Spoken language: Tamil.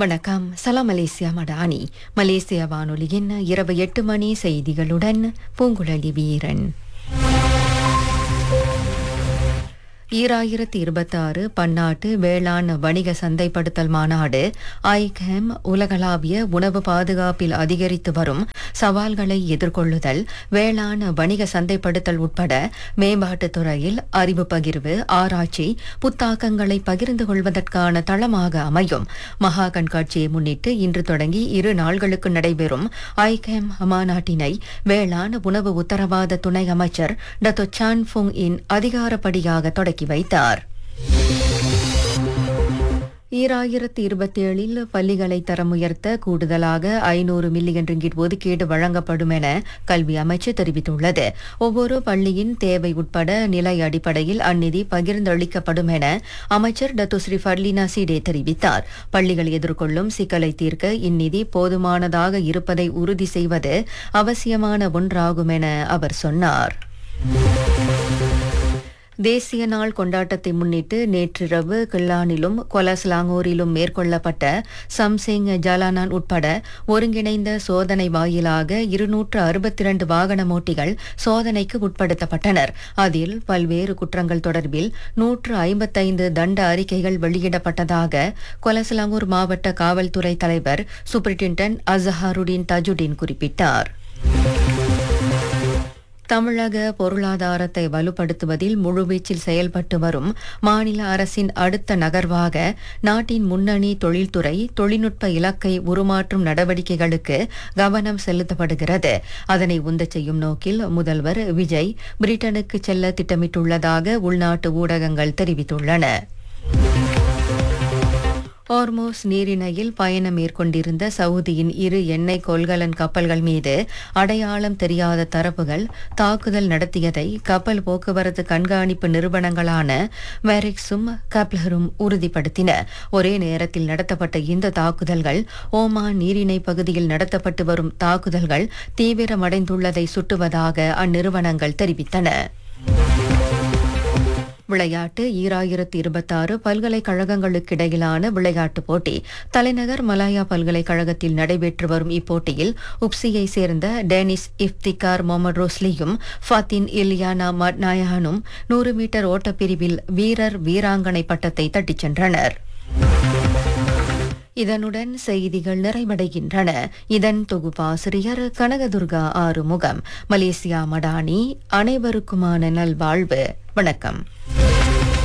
வணக்கம் சலாம் மலேசியா மடானி மலேசிய வானொலியின் இரவு எட்டு மணி செய்திகளுடன் பூங்குழலி வீரன் ஈராயிரத்தி இருபத்தாறு பன்னாட்டு வேளாண் வணிக சந்தைப்படுத்தல் மாநாடு ஐகேம் உலகளாவிய உணவு பாதுகாப்பில் அதிகரித்து வரும் சவால்களை எதிர்கொள்ளுதல் வேளாண் வணிக சந்தைப்படுத்தல் உட்பட மேம்பாட்டுத் துறையில் அறிவு பகிர்வு ஆராய்ச்சி புத்தாக்கங்களை பகிர்ந்து கொள்வதற்கான தளமாக அமையும் மகா கண்காட்சியை முன்னிட்டு இன்று தொடங்கி இரு நாள்களுக்கு நடைபெறும் ஐகேம் மாநாட்டினை வேளாண் உணவு உத்தரவாத துணை அமைச்சர் டத்தோ சான் ஃபுங் இன் அதிகாரப்படியாக தொடக்கி வைத்தார் ஈராயிரத்தி இருபத்தேழில் பள்ளிகளை தரம் உயர்த்த கூடுதலாக ஐநூறு மில்லியன் ரிங்கிட் ஒதுக்கீடு வழங்கப்படும் என கல்வி அமைச்சு தெரிவித்துள்ளது ஒவ்வொரு பள்ளியின் தேவை உட்பட நிலை அடிப்படையில் அந்நிதி பகிர்ந்தளிக்கப்படும் என அமைச்சர் டத்துஸ்ரீ ஃபர்லினா சீடே தெரிவித்தார் பள்ளிகள் எதிர்கொள்ளும் சிக்கலை தீர்க்க இந்நிதி போதுமானதாக இருப்பதை உறுதி செய்வது அவசியமான ஒன்றாகும் என அவர் சொன்னார் தேசிய நாள் கொண்டாட்டத்தை முன்னிட்டு நேற்றிரவு கிள்ளானிலும் கொலஸ்லாங்கூரிலும் மேற்கொள்ளப்பட்ட சம்சிங் ஜலானான் உட்பட ஒருங்கிணைந்த சோதனை வாயிலாக இருநூற்று அறுபத்தி இரண்டு வாகன ஓட்டிகள் சோதனைக்கு உட்படுத்தப்பட்டனர் அதில் பல்வேறு குற்றங்கள் தொடர்பில் நூற்று ஐம்பத்தைந்து தண்ட அறிக்கைகள் வெளியிடப்பட்டதாக கொலஸ்லாங்கூர் மாவட்ட காவல்துறை தலைவர் சூப்பரிண்டென்டன்ட் அசஹாருடீன் தஜுடீன் குறிப்பிட்டார் தமிழக பொருளாதாரத்தை வலுப்படுத்துவதில் முழுவீச்சில் செயல்பட்டு வரும் மாநில அரசின் அடுத்த நகர்வாக நாட்டின் முன்னணி தொழில்துறை தொழில்நுட்ப இலக்கை உருமாற்றும் நடவடிக்கைகளுக்கு கவனம் செலுத்தப்படுகிறது அதனை உந்தச் செய்யும் நோக்கில் முதல்வர் விஜய் பிரிட்டனுக்கு செல்ல திட்டமிட்டுள்ளதாக உள்நாட்டு ஊடகங்கள் தெரிவித்துள்ளன ஹார்மோஸ் நீரிணையில் பயணம் மேற்கொண்டிருந்த சவுதியின் இரு எண்ணெய் கொள்கலன் கப்பல்கள் மீது அடையாளம் தெரியாத தரப்புகள் தாக்குதல் நடத்தியதை கப்பல் போக்குவரத்து கண்காணிப்பு நிறுவனங்களான வெரிக்ஸும் கப்லரும் உறுதிப்படுத்தின ஒரே நேரத்தில் நடத்தப்பட்ட இந்த தாக்குதல்கள் ஓமான் நீரிணை பகுதியில் நடத்தப்பட்டு வரும் தாக்குதல்கள் தீவிரமடைந்துள்ளதை சுட்டுவதாக அந்நிறுவனங்கள் தெரிவித்தன விளையாட்டு ஈராயிரத்தி இருபத்தாறு பல்கலைக்கழகங்களுக்கிடையிலான விளையாட்டுப் போட்டி தலைநகர் மலாயா பல்கலைக்கழகத்தில் நடைபெற்று வரும் இப்போட்டியில் உப்சியை சேர்ந்த டேனிஸ் இஃப்திகார் மொஹமட் ரோஸ்லியும் ஃபாத்தின் இலியானா மட்நாயகனும் நூறு மீட்டர் ஓட்டப்பிரிவில் வீரர் வீராங்கனை பட்டத்தை தட்டிச் சென்றனர் இதனுடன் செய்திகள் நிறைவடைகின்றன இதன் தொகுப்பாசிரியர் கனகதுர்கா ஆறுமுகம் மலேசியா மடானி அனைவருக்குமான நல்வாழ்வு வணக்கம்